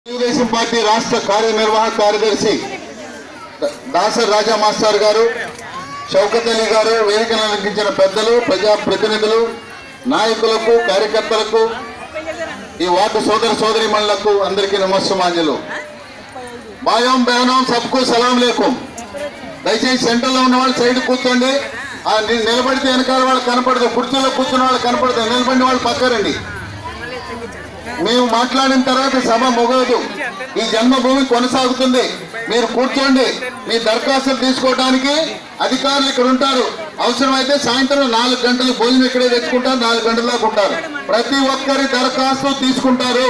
Telugu Desam party రాష్ట్ర కార్యనిర్వాహక కార్యదర్శి ద- దాసర్ రాజా మాస్టర్ గారు షౌకత్ అలీ గారు వేదికను అలంకించిన పెద్దలు ప్రజా ప్రతినిధులు నాయకులకు కార్యకర్తలకు ఈ వార్డు సోదర సోదరిమణులకు అందరికీ నమస్సమాంజలు బాయం బేనం సబ్కు సలాం లేకుం దయచేసి సెంటర్లో ఉన్న వాళ్ళు సైడ్ కూర్చోండి ఆ ని- నిలబడితే వెనకాల వాళ్ళు కనపడదు కుర్చీలో కూర్చున్న వాళ్ళు కనపడదు నిలబడిన వాళ్ళు పక్కరండి మేము మాట్లాడిన తర్వాత సభ మొగదు ఈ జన్మభూమి కొనసాగుతుంది మీరు కూర్చోండి మీ దరఖాస్తులు తీసుకోవడానికి అధికారులు ఇక్కడ ఉంటారు అవసరమైతే సాయంత్రం నాలుగు గంటలు భోజనం ఇక్కడే తెచ్చుకుంటారు నాలుగు గంటల దాకా ఉంటారు ప్రతి ఒక్కరి దరఖాస్తు తీసుకుంటారు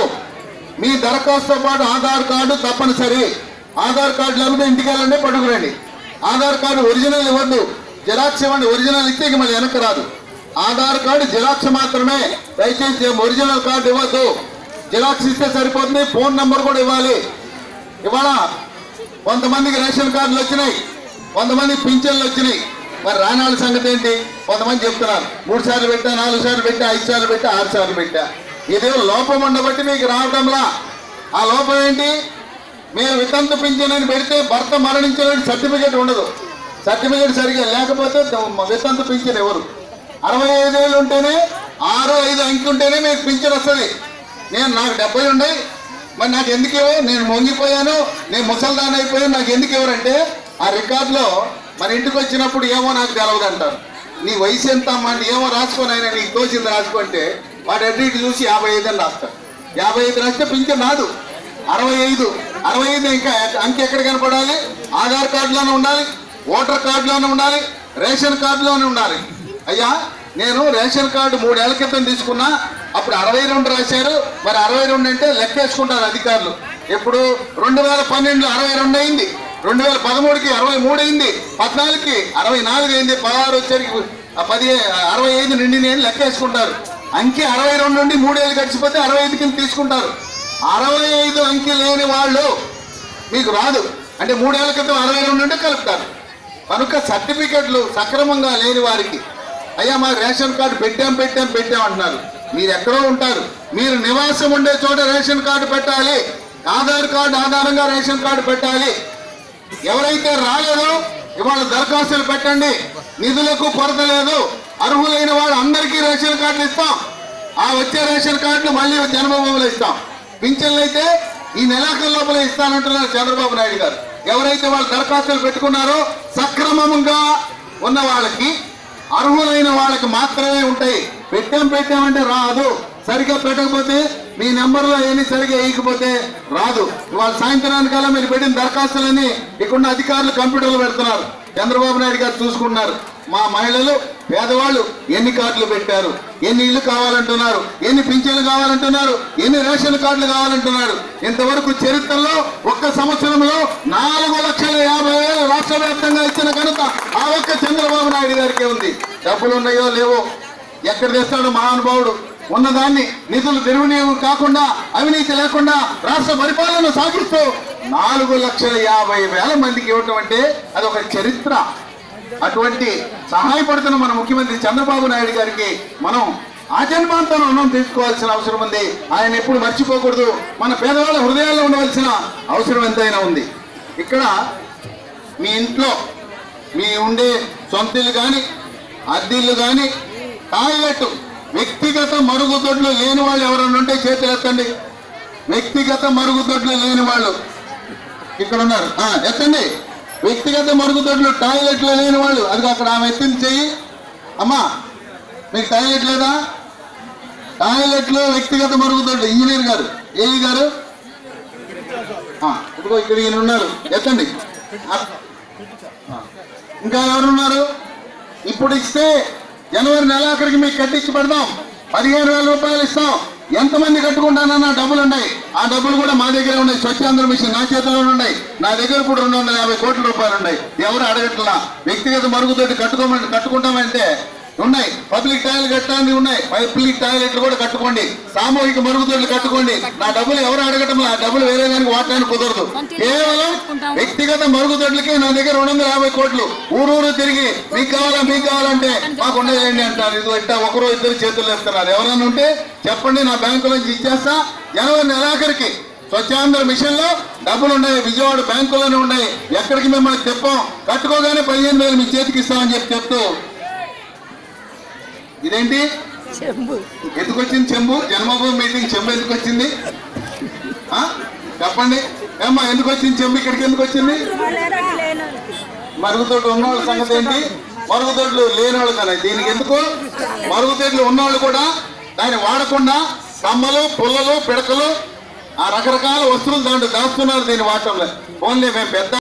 మీ దరఖాస్తుతో పాటు ఆధార్ కార్డు తప్పనిసరి ఆధార్ కార్డు లేకపోతే ఇంటికి వెళ్ళండి పట్టుకురండి ఆధార్ కార్డు ఒరిజినల్ ఇవ్వద్దు జిరాక్స్ ఇవ్వండి ఒరిజినల్ ఇస్తే ఇక మళ్ళీ వెనక్కి రాదు ఆధార్ కార్డు జిరాక్స్ మాత్రమే దయచేసి ఒరిజినల్ కార్డు ఇవ్వద్దు జిరాక్స్ ఇస్తే సరిపోతుంది ఫోన్ నంబర్ కూడా ఇవ్వాలి ఇవాళ కొంతమందికి రేషన్ కార్డులు వచ్చినాయి కొంతమందికి పింఛన్లు వచ్చినాయి మరి రానాళ్ళ సంగతి ఏంటి కొంతమంది చెప్తున్నారు మూడు సార్లు పెట్టా నాలుగు సార్లు పెట్టా ఐదు సార్లు పెట్టా ఆరు సార్లు పెట్టా ఇదే లోపం ఉండబట్టి మీకు రావడంలా ఆ లోపం ఏంటి మీరు వితంతు పింఛన్ అని పెడితే భర్త మరణించిన సర్టిఫికేట్ ఉండదు సర్టిఫికేట్ సరిగా లేకపోతే వితంతు పింఛన్ ఎవరు అరవై ఐదు ఏళ్ళు ఉంటేనే ఆరు ఐదు అంకి ఉంటేనే మీకు పింఛన్ వస్తుంది నేను నాకు డెబ్బై ఉన్నాయి మరి నాకు ఎందుకు ఇవ్వవు నేను మొంగిపోయాను నేను ముసల్దాన్ అయిపోయాను నాకు ఎందుకు ఇవ్వరంటే ఆ రికార్డులో మన ఇంటికి వచ్చినప్పుడు ఏమో నాకు తెలవదు అంటారు నీ వయసు ఎంత అమ్మా అంటే ఏమో రాసుకొని ఆయన నీకు తోచింది రాసుకుంటే వాడు అటు ఇటు చూసి యాభై ఐదు అని రాస్తాడు యాభై ఐదు రాస్తే పింఛన్ రాదు అరవై ఐదు అరవై ఐదు ఇంకా అంకె ఎక్కడ కనపడాలి ఆధార్ కార్డులోనే ఉండాలి ఓటర్ కార్డులోనే ఉండాలి రేషన్ కార్డులోనే ఉండాలి అయ్యా నేను రేషన్ కార్డు మూడేళ్ల క్రితం తీసుకున్నా అప్పుడు అరవై రెండు రాశారు మరి అరవై రెండు అంటే లెక్కేసుకుంటారు అధికారులు ఇప్పుడు రెండు వేల పన్నెండులో అరవై రెండు అయింది రెండు వేల పదమూడుకి అరవై మూడు అయింది పద్నాలుగుకి అరవై నాలుగు అయింది పదహారు వచ్చేసరికి ఆ పది అరవై ఐదు నిండి నేను లెక్కేసుకుంటారు అంకె అరవై రెండు నుండి మూడేళ్ళు గడిచిపోతే అరవై ఐదు కింద తీసుకుంటారు అరవై ఐదు అంకె లేని వాళ్ళు మీకు రాదు అంటే మూడేళ్ల క్రితం అరవై రెండు నుండి కలుపుతారు కనుక సర్టిఫికెట్లు సక్రమంగా లేని వారికి అయ్యా మా రేషన్ కార్డు పెట్టాం పెట్టాం పెట్టాం అంటున్నారు మీరు ఎక్కడో ఉంటారు మీరు నివాసం ఉండే చోట రేషన్ కార్డు పెట్టాలి ఆధార్ కార్డు ఆధారంగా రేషన్ కార్డు పెట్టాలి ఎవరైతే రాలేదో ఇవాళ దరఖాస్తులు పెట్టండి నిధులకు కొరత లేదు అర్హులైన వాళ్ళు అందరికీ రేషన్ కార్డులు ఇస్తాం ఆ వచ్చే రేషన్ కార్డులు మళ్ళీ జన్మభూములు ఇస్తాం పింఛన్లు అయితే ఈ నెలాఖరు లోపల ఇస్తానంటున్నారు చంద్రబాబు నాయుడు గారు ఎవరైతే వాళ్ళు దరఖాస్తులు పెట్టుకున్నారో సక్రమంగా ఉన్న వాళ్ళకి అర్హులైన వాళ్ళకి మాత్రమే ఉంటాయి పెట్టాం పెట్టామంటే రాదు సరిగ్గా పెట్టకపోతే మీ నెంబర్లో ఏమి సరిగ్గా వేయకపోతే రాదు ఇవాళ సాయంత్రానికల్లా మీరు పెట్టిన దరఖాస్తులని ఇక్కడున్న అధికారులు కంప్యూటర్లో పెడుతున్నారు చంద్రబాబు నాయుడు గారు చూసుకుంటున్నారు మా మహిళలు పేదవాళ్ళు ఎన్ని కార్డులు పెట్టారు ఎన్ని ఇళ్ళు కావాలంటున్నారు ఎన్ని పింఛన్లు కావాలంటున్నారు ఎన్ని రేషన్ కార్డులు కావాలంటున్నారు ఇంతవరకు చరిత్రలో ఒక్క సంవత్సరంలో నాలుగు లక్షల యాభై వేలు రాష్ట్ర వ్యాప్తంగా ఇచ్చిన ఘనత ఆ ఒక్క చంద్రబాబు నాయుడు గారికే ఉంది డబ్బులు ఉన్నాయో లేవో ఎక్కడ తెస్తాడు మహానుభావుడు ఉన్నదాన్ని నిధులు దుర్వినియోగం కాకుండా అవినీతి లేకుండా రాష్ట్ర పరిపాలన సాగిస్తూ నాలుగు లక్షల యాభై వేల మందికి ఇవ్వటం అంటే అది ఒక చరిత్ర అటువంటి సహాయపడుతున్న మన ముఖ్యమంత్రి చంద్రబాబు నాయుడు గారికి మనం ఆజన్మాంతం రుణం తీసుకోవాల్సిన అవసరం ఉంది ఆయన ఎప్పుడు మర్చిపోకూడదు మన పేదవాళ్ళ హృదయాల్లో ఉండవలసిన అవసరం ఎంతైనా ఉంది ఇక్కడ మీ ఇంట్లో మీ ఉండే సొంత ఇల్లు కానీ అద్దెల్లు కానీ టాయిలెట్ వ్యక్తిగత మరుగుదొడ్లు లేని వాళ్ళు ఎవరైనా ఉంటే చేతులు ఎత్తండి వ్యక్తిగత మరుగుదొడ్లు లేని వాళ్ళు ఇక్కడ ఉన్నారు ఆ, ఎత్తండి వ్యక్తిగత మరుగుదొడ్లు టాయిలెట్లు లేని వాళ్ళు అది అక్కడ ఆమె ఎత్తింది చెయ్యి అమ్మా మీకు టాయిలెట్ లేదా టాయిలెట్లు వ్యక్తిగత మరుగుదొడ్లు ఇంజనీర్ గారు ఏఈ గారు ఆ, ఇదిగో ఇక్కడ ఈయన ఉన్నారు ఎత్తండి ఆ, ఆ. ఇంకా ఎవరున్నారు ఇప్పుడు ఇస్తే జనవరి నెలాఖరికి మీకు కట్టించి పెడదాం పదిహేను వేల రూపాయలు ఇస్తాం ఎంతమంది కట్టుకుంటానన్న డబ్బులు ఉన్నాయి ఆ డబ్బులు కూడా మా దగ్గర ఉన్నాయి స్వచ్ఛాంధ్ర మిషన్ నా చేతిలో ఉన్నాయి నా దగ్గర కూడా రెండు వందల యాభై కోట్ల రూపాయలు ఉన్నాయి ఎవరు అడగట్లా వ్యక్తిగత మరుగుదొడ్డి కట్టుకోమని కట్టుకుంటామంటే ఉన్నాయి పబ్లిక్ టాయిలెట్ కట్టడానికి ఉన్నాయి పబ్లిక్ టాయిలెట్లు కూడా కట్టుకోండి సామూహిక మరుగుదొడ్లు కట్టుకోండి నా డబ్బులు ఎవరు అడగటం ఆ డబ్బులు వేరే దానికి వాడటానికి కుదరదు కేవలం వ్యక్తిగత మరుగుదొడ్లకి నా దగ్గర రెండు వందల యాభై కోట్లు ఊరూరు తిరిగి మీకు కావాలా మీకు కావాలంటే మాకు ఉండేయండి అంటారు ఇది ఇట్లా ఒకరో ఇద్దరు చేతులు వేస్తున్నారు ఎవరైనా ఉంటే చెప్పండి నా బ్యాంకు నుంచి ఇచ్చేస్తా జనవరి నెలాఖరికి స్వచ్ఛాంధ్ర మిషన్ లో డబ్బులు ఉన్నాయి విజయవాడ బ్యాంకులోనే ఉన్నాయి ఎక్కడికి మిమ్మల్ని చెప్పాం కట్టుకోగానే పదిహేను వేలు మీ చేతికి ఇస్తామని చెప్పి చెప్తూ ఇదేంటి చెంబు ఎందుకు వచ్చింది చెంబు జన్మభూమి మీటింగ్ చెంబు ఎందుకు వచ్చింది ఆ? చెప్పండి ఏమ్మా ఎందుకు వచ్చింది చెంబు ఇక్కడికి ఎందుకు వచ్చింది మరుగుదొడ్లు ఉన్నవాళ్ళ సంగతి ఏంటి మరుగుదొడ్లు లేని వాళ్ళు కదా దీనికి ఎందుకు మరుగుదొడ్లు ఉన్నవాళ్ళు కూడా దాన్ని వాడకుండా కమ్మలు పుల్లలు పిడకలు ఆ రకరకాల వస్తువులు దాంట్లో దాస్తున్నారు దీన్ని వాడటంలో ఓన్లీ మేము పెద్ద